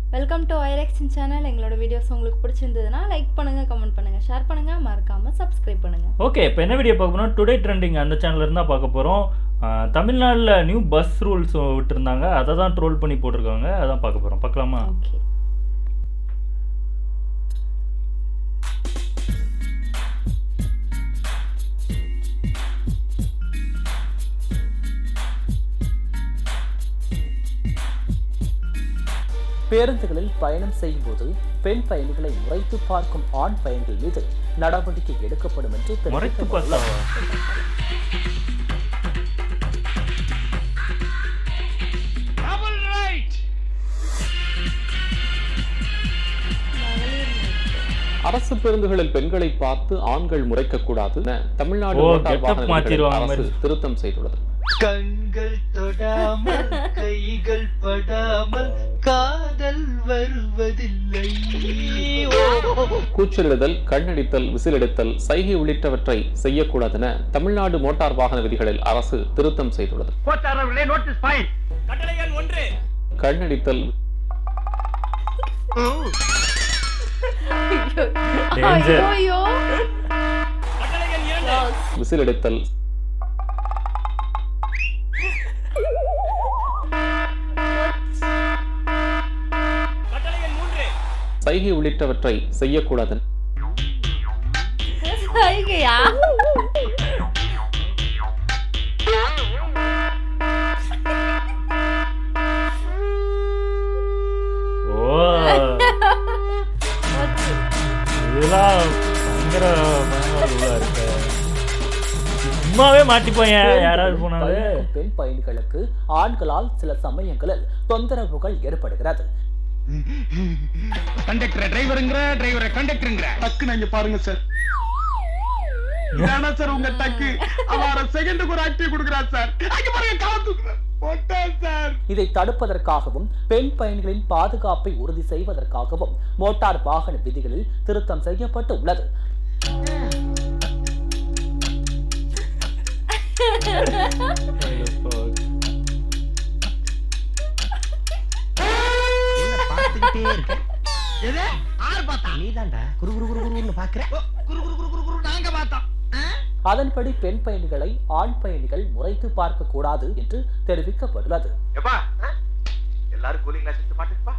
Welcome to ஐரெக்ஷன் channel எங்களோட videos உங்களுக்கு பிடிச்சிருந்ததுன்னா லைக் பண்ணுங்கள் கமெண்ட் பண்ணுங்கள் ஷேர் பண்ணுங்கள் மறக்காமல் சப்ஸ்கிரைப் பண்ணுங்கள் ஓகே இப்போ என்ன வீடியோ பார்க்க போறோம் டுடே ட்ரெண்டிங் அந்த சேனல்ல இருந்தா பார்க்க போகிறோம் தமிழ்நாட்டில் நியூ பஸ் ரூல்ஸ் விட்டுருந்தாங்க அதை தான் ட்ரோல் பண்ணி போட்டிருக்காங்க அதான் பார்க்க போகிறோம் பார்க்கலாமா ஓகே பேருந்துகளில் பயணம் செய்யும் போது பெண் பயணிகளை முறைத்து பார்க்கும் ஆண் பயணிகள் மீது நடவடிக்கை எடுக்கப்படும் என்று முறைத்து தெரிவிக்கப்பட்டுள்ளது. பார்த்தாவா அரசு பேருந்துகளில் பெண்களை பார்த்து ஆண்கள் முறைக்க கூடாது என தமிழ்நாடு ஓ, மோட்டார் getup வாகன விதிகளில் மாத்திருவாங்க அரசு மாதிரி. திருத்தம் செய்துள்ளது கண்கள் தொடாமல் கைகள் படாமல் காதல் வருவதில்லை ஓ கூச்சலிடுதல் கண்ணடித்தல் விசிலடித்தல் சைகை உள்ளிட்டவற்றை செய்யக்கூடாது என தமிழ்நாடு மோட்டார் வாகன விதிகளில் அரசு திருத்தம் செய்துள்ளது கோச்சாரர்களே நோட்டீஸ் ஃபைன் கட்டளை எண் ஒன்று கண்ணடித்தல் Danger. ஐயோ கட்டளை எண் இரண்டு விசிலடித்தல் கட்டளை எண் மூன்று சைகை உள்ளிட்டவற்றை செய்யக்கூடாது சைகையா ஓ இதெல்லாம் பயங்கர பயங்கர இருக்கு சும்மாவே மாட்டிப்போங்க யாராவது போனாலே பயணிக்கும் பெண் பயணிகளுக்கு ஆண்களால் சில சமயங்களில் தொந்தரவுகள் ஏற்படுகிறது கண்டக்டர் டிரைவருங்கிற டிரைவரை கண்டக்டருங்கிற டக்குன்னு இங்க பாருங்க சார் இதானா சார் உங்க டக்கு அவர செகண்டுக்கு ஒரு ஆக்டிவ் கொடுக்குறா சார் அங்க பாருங்க காத்து போட்டேன் சார் இதை தடுப்பதற்காகவும் பெண் பயணிகளின் பாதுகாப்பை உறுதி செய்வதற்காகவும் மோட்டார் வாகன விதிகளில் திருத்தம் செய்யப்பட்டு உள்ளது என்ன பார்த்துக்கிட்டே இருக்க எது ஆறு பார்த்தா நீ தான்டா குரு குரு குரு குருன்னு பாக்குற குரு குரு குரு குரு குரு நாங்க பார்த்தோம் அதன்படி பெண் பயணிகளை ஆண் பயணிகள் முறைத்து பார்க்க கூடாது என்று தெரிவிக்கப்பட்டுள்ளது எப்பா எல்லாரும் கூலிங் கிளாஸ் எடுத்து மாட்டுப்பா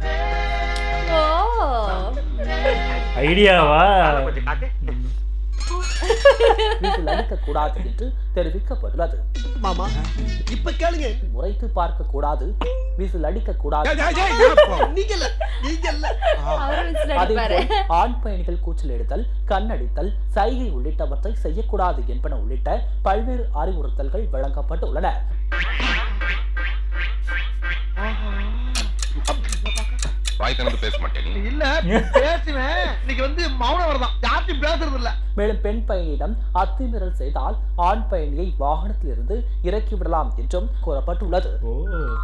ஓ ஐடியாவா கொஞ்சம் காட்டு வீட்டில் அளிக்க கூடாது என்று தெரிவிக்கப்பட்டுள்ளது மாமா இப்ப கேளுங்க முறைத்து பார்க்க கூடாது வீசில் அடிக்க கூடாது நீங்க இல்ல நீங்க இல்ல அவர் விசில் அடிப்பாரு அதேபோல் ஆண் பயணிகள் கூச்சல் எடுத்தல் கண்ணடித்தல் சைகை உள்ளிட்டவற்றை செய்யக்கூடாது என்பன உள்ளிட்ட பல்வேறு அறிவுறுத்தல்கள் வழங்கப்பட்டுள்ளன வாய் திறந்து பேச மாட்டேன் நீ இல்ல பேசுவேன் இன்னைக்கு வந்து மௌனம் வரதான் யார்ட்டும் பேசுறது இல்ல மேலும் பெண் பயணியிடம் அத்துமீறல் செய்தால் ஆண் பயணியை வாகனத்திலிருந்து இறக்கி விடலாம் என்றும் கூறப்பட்டுள்ளது ஓ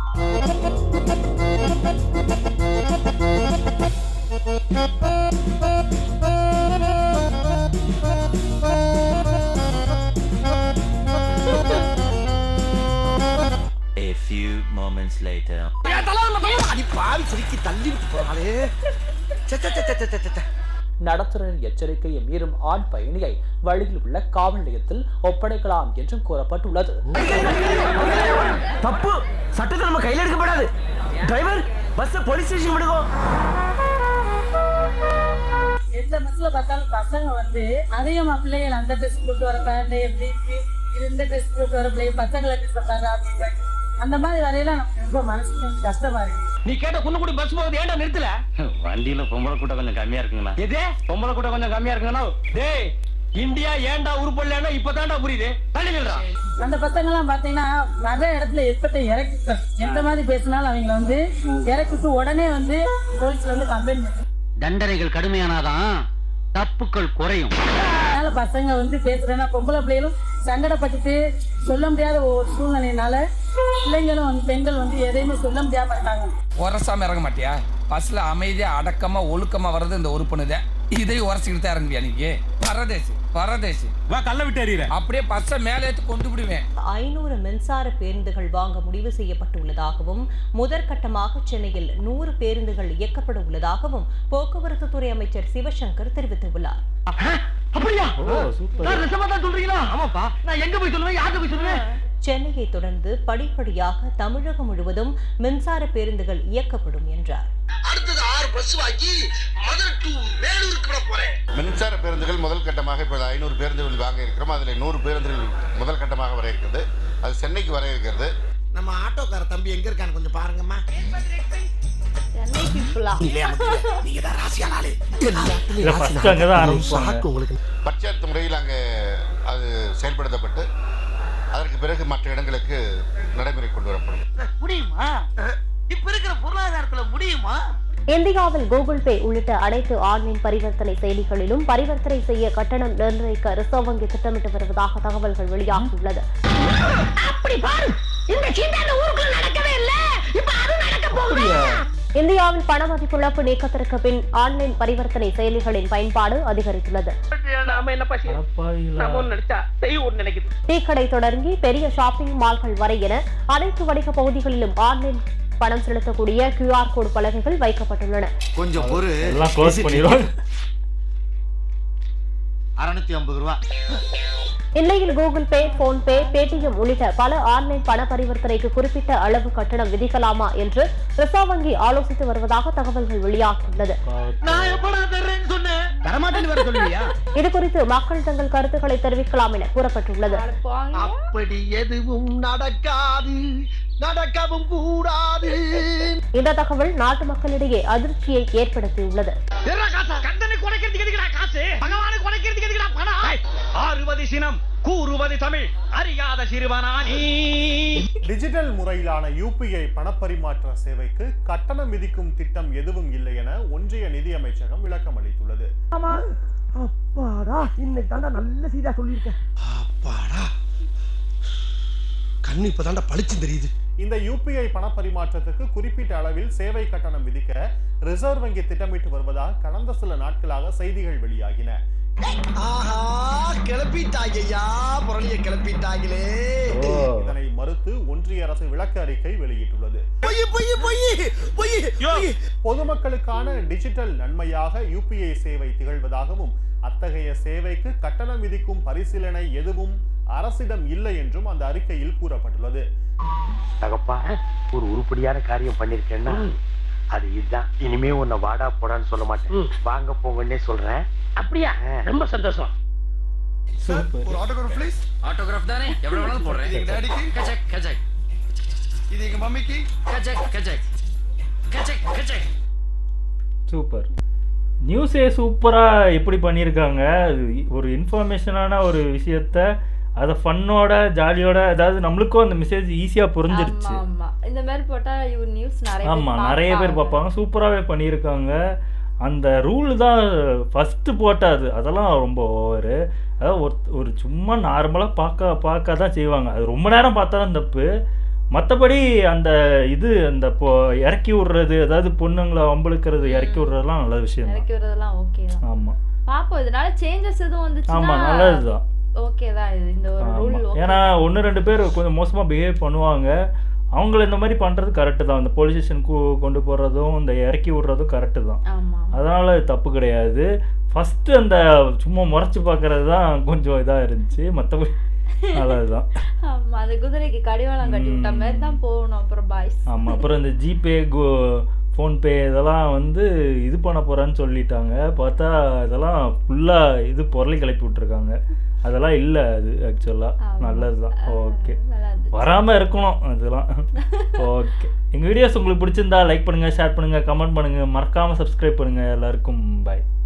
A few moments later. அடி பாவி சிரிக்கி தள்ளி விட்டு போறாளே சே, சே, சே, சே, சே, சே, சே. நடத்துனரின் எச்சரிக்கையை மீறும் ஆண் பயணியை வழியில் உள்ள காவல் நிலையத்தில் ஒப்படைக்கலாம் என்றும் கூறப்பட்டுள்ளது தப்பு சட்டத்தை நம்ம கையில எடுக்கப்படாது டிரைவர் பஸ் போலீஸ் ஸ்டேஷன் விடுவோம் எந்த பஸ்ல பார்த்தாலும் பசங்க வந்து அதிகமா பிள்ளைகள் அந்த ட்ரெஸ் போட்டு வர பேண்ட் எப்படி இருக்கு, இது இந்த ட்ரெஸ் போட்டு வர பிள்ளைங்க பச்சை கலர் ட்ரெஸ் பண்ணாங்க அப்படின்னு அந்த மாதிரி வரையெல்லாம் நமக்கு ரொம்ப மனசுக்கு கொஞ்சம் கஷ்டமா இருக்கு நீ கேட்ட குன்னுக்குடி பஸ் போகுது ஏன்டா நிறுத்தல வண்டியில பொம்பளை கூட்டம் கொஞ்சம் கம்மியா இருக்குங்களா எது பொம்பளை கூட கொஞ்சம் கம்மியா இருக்குங்கண்ணா டேய் இந்தியா ஏன்டா உருப்படலன்னா இப்பதான்டா புரியுது தள்ளி நில்றா அந்த பசங்க எல்லாம் பாத்தீங்கன்னா வர இடத்துல எப்பட்ட இறக்கி எந்த மாதிரி பேசினாலும் அவங்கள வந்து இறக்கிட்டு உடனே வந்து போலீஸ்ல வந்து கம்ப்ளைண்ட் பண்ணி தண்டனைகள் கடுமையானாதான் தப்புக்கள் குறையும் அதனால பசங்க வந்து பேசுறேன்னா பொம்பளை பிள்ளைகளும் சங்கடப்பட்டுட்டு சொல்ல முடியாத ஒரு சூழ்நிலையினால பிள்ளைங்களும் வந்து பெண்கள் வந்து எதையுமே சொல்ல முடியாம இருக்காங்க உரசாம இறங்க மாட்டியா பஸ்ல அமைதியா அடக்கமா ஒழுக்கமா வர்றது இந்த உறுப்பினதே இதை உரசிக்கிட்டு தான் இறங்குவியா நீங்க பரதேசி பரதேசி வா கல்ல விட்டு எறிகிற அப்படியே பஸ்ஸை மேலே ஏற்றி கொண்டு விடுவேன் ஐநூறு மின்சார பேருந்துகள் வாங்க முடிவு செய்யப்பட்டுள்ளதாகவும் முதற்கட்டமாக சென்னையில் நூறு பேருந்துகள் இயக்கப்பட உள்ளதாகவும் போக்குவரத்து துறை அமைச்சர் சிவசங்கர் தெரிவித்துள்ளார் அப்படியா ஓ சூப்பர் நான் நிஜமா தான் சொல்றீங்களா ஆமாப்பா நான் எங்க போய் சொல்லுவேன் யார்கிட்ட போய் சொல்லுவேன் சென்னையை தொடர்ந்து படிப்படியாக தமிழகம் முழுவதும் மின்சார பேருந்துகள் இயக்கப்படும் என்றார் அடுத்தது ஆறு பஸ் வாங்கி மதுரை டு மேலூருக்கு விட போறேன் மின்சார பேருந்துகள் முதல் கட்டமாக இப்போ ஐநூறு பேருந்துகள் வாங்க இருக்கிறோம் அதில் நூறு பேருந்துகள் முதல் கட்டமாக வர இருக்கிறது அது சென்னைக்கு வர இருக்கிறது நம்ம ஆட்டோக்கார தம்பி எங்க இருக்கான்னு கொஞ்சம் பாருங்கம்மா சென்னை பீப்புளா நீங்க தான் ராசியானாலே இல்ல ஃபர்ஸ்ட் அங்கே தான் ஆரம்பிப்பாங்க உங்களுக்கு பட்ஜெட் முறையில் அங்கே அது செயல்படுத்தப்பட்டு அதற்கு பிறகு மற்ற இடங்களுக்கு நடைமுறை கொண்டு வரப்படும் முடியுமா இப்ப இருக்கிற பொருளாதாரத்துல முடியுமா இந்தியாவில் கூகுள் பே உள்ளிட்ட அனைத்து ஆன்லைன் பரிவர்த்தனை செயலிகளிலும் பரிவர்த்தனை செய்ய கட்டணம் நிர்ணயிக்க ரிசர்வ் வங்கி திட்டமிட்டு வருவதாக தகவல்கள் வெளியாகியுள்ளது அப்படி பாரு இந்த சீண்டான ஊருக்குள்ள நடக்கவே இல்ல இப்ப அது நடக்க போகுது இந்தியாவில் பண மதிப்பிழப்பு நீக்கத்திற்கு பின் ஆன்லைன் பரிவர்த்தனை செயலிகளின் பயன்பாடு அதிகரித்துள்ளது நாம என்னப்பா செய்யணும் நாம ஒண்ணு நினைச்சா செய்ய ஒண்ணு நினைக்குது டீக்கடை தொடங்கி பெரிய ஷாப்பிங் மால்கள் வரை என அனைத்து வணிக பகுதிகளிலும் ஆன்லைன் பணம் செலுத்தக்கூடிய கியூஆர் கோடு பலகைகள் வைக்கப்பட்டுள்ளன கொஞ்சம் ஒரு எல்லாம் க்ளோஸ் பண்ணிடுவாங்க அறுநூத்தி ஐம்பது ரூபா இந்நிலையில் கூகுள் பே போன்பே பேடிஎம் உள்ளிட்ட பல ஆன்லைன் பண பரிவர்த்தனைக்கு குறிப்பிட்ட அளவு கட்டணம் விதிக்கலாமா என்று ரிசர்வ் வங்கி ஆலோசித்து வருவதாக தகவல்கள் வெளியாகியுள்ளது நான் எப்படா தர்றேன்னு சொன்னேன் தரமாட்டேன்னு வேற சொல்லுவியா இது குறித்து மக்கள் தங்கள் கருத்துக்களை தெரிவிக்கலாம் என கூறப்பட்டுள்ளது அப்படி எதுவும் நடக்காது நடக்கவும் கூடாது இந்த தகவல் நாட்டு மக்களிடையே அதிர்ச்சியை ஏற்படுத்தியுள்ளது கந்தனை குறைக்கிறதுக்கு எதுக்குடா காசு பகவானை குறைக்கிறதுக்கு எதுக்குடா பணம் ஆறுவது சினம் கூறுவது தமிழ் அறியாத சிறுவனானி டிஜிட்டல் முறையிலான யூபிஐ பணப்பரிமாற்ற சேவைக்கு கட்டணம் விதிக்கும் திட்டம் எதுவும் இல்லை என ஒன்றிய நிதி அமைச்சகம் விளக்கம் அளித்துள்ளது ஆமா அப்பாடா இன்னைக்கு தாண்டா நல்ல செய்தியா சொல்லியிருக்கேன் அப்பாடா கண்ணு இப்பதாண்டா பளிச்சு தெரியுது இந்த யூபிஐ பணப்பரிமாற்றத்துக்கு குறிப்பிட்ட அளவில் சேவை கட்டணம் விதிக்க ரிசர்வ் வங்கி திட்டமிட்டு வருவதாக கடந்த சில நாட்களாக செய்திகள் வெளியாகின ஆஹா கிளப்பிட்டாங்கய்யா புரளிய கிளப்பிட்டாங்களே இதனை மறுத்து ஒன்றிய அரசு விளக்க அறிக்கை வெளியிட்டுள்ளது பொய் பொய் பொய் பொய் பொய் பொதுமக்களுக்கான டிஜிட்டல் நன்மையாக யூபிஐ சேவை திகழ்வதாகவும் அத்தகைய சேவைக்கு கட்டணம் விதிக்கும் பரிசீலனை எதுவும் அரசிடம் இல்லை என்றும் அந்த அறிக்கையில் கூறப்பட்டுள்ளது தகப்பா ஒரு உருப்படியான காரியம் பண்ணிருக்கேன்னா அது இதுதான் இனிமே உன்னை வாடா போடான்னு சொல்ல மாட்டேன் வாங்க போங்கன்னே சொல்றேன் அப்படியா ரொம்ப சந்தோஷம் ஒரு ஆட்டோகிராஃப் ப்ளீஸ் ஆட்டோகிராஃப் தானே எவ்வளவு வேணாலும் போடுறேன் இது எங்க டாடிக்கு கச்சக் கச்சக் இது எங்க மம்மிக்கு கச்சக் கச்சக் கச்சக் கச்சக் சூப்பர் நியூஸே சூப்பராக எப்படி பண்ணியிருக்காங்க அது ஒரு இன்ஃபர்மேஷனான ஒரு விஷயத்த அதை ஃபன்னோட ஜாலியோட அதாவது நம்மளுக்கும் அந்த மெசேஜ் ஈஸியாக புரிஞ்சிருச்சு ஆமா ஆமா இந்த மாதிரி போட்டா இவர் நியூஸ் நிறைய ஆமாம் நிறைய பேர் பார்ப்பாங்க சூப்பராகவே பண்ணியிருக்காங்க அந்த ரூல் தான் ஃபஸ்ட்டு போட்டாது அதெல்லாம் ரொம்ப ஓவரு அதாவது ஒரு ஒரு சும்மா நார்மலாக பார்க்க பார்க்க தான் செய்வாங்க அது ரொம்ப நேரம் பார்த்தா தான் தப்பு மற்றபடி அந்த இது அந்த பொ இறக்கி விடுறது அதாவது பொண்ணுங்களை வம்பளுக்கிறது இறக்கி விடுறதுலாம் நல்ல விஷயம் தான் இறக்கி விடுறதெல்லாம் ஓகே தான் ஆமாம் பாப்போம் இதனால சேஞ்சஸ் எதுவும் வந்துச்சுன்னா ஆமாம் நல்லது தான் ஓகே தான் இது இந்த ஒரு ரூல் ஆமாம் ஏன்னா ஒன்று ரெண்டு பேர் கொஞ்சம் மோசமாக பிஹேவ் பண்ணுவாங்க அவங்கள இந்த மாதிரி பண்ணுறது கரெக்டு தான் இந்த போலீஸ் ஸ்டேஷனுக்கு கொண்டு போகிறதும் இந்த இறக்கி விடுறதும் கரெக்டு தான் ஆமா அதனால் அது தப்பு கிடையாது ஃபஸ்ட்டு அந்த சும்மா முறைச்சி பார்க்கறது தான் கொஞ்சம் இதாக இருந்துச்சு மற்றபடி நல்லது தான் ஆமா அந்த குதிரைக்கு கடிவாளம் கட்டி விட்ட மாதிரி தான் போகணும் அப்புறம் பாய்ஸ் ஆமாம் அப்புறம் இந்த ஜிபே கோ ஃபோன்பே இதெல்லாம் வந்து இது பண்ண போகிறேன்னு சொல்லிட்டாங்க பார்த்தா இதெல்லாம் ஃபுல்லாக இது பொருளை கிளப்பி விட்ருக்காங்க அதெல்லாம் இல்லை அது ஆக்சுவலாக நல்லது தான் ஓகே வராமல் இருக்கணும் அதெல்லாம் ஓகே எங்கள் வீடியோஸ் உங்களுக்கு பிடிச்சிருந்தா லைக் பண்ணுங்கள் ஷேர் பண்ணுங்கள் கமெண்ட் பண்ணுங்கள் மறக்காமல் சப்ஸ்கிரைப் பண்ணுங்கள் எல்லாருக்கும் பாய்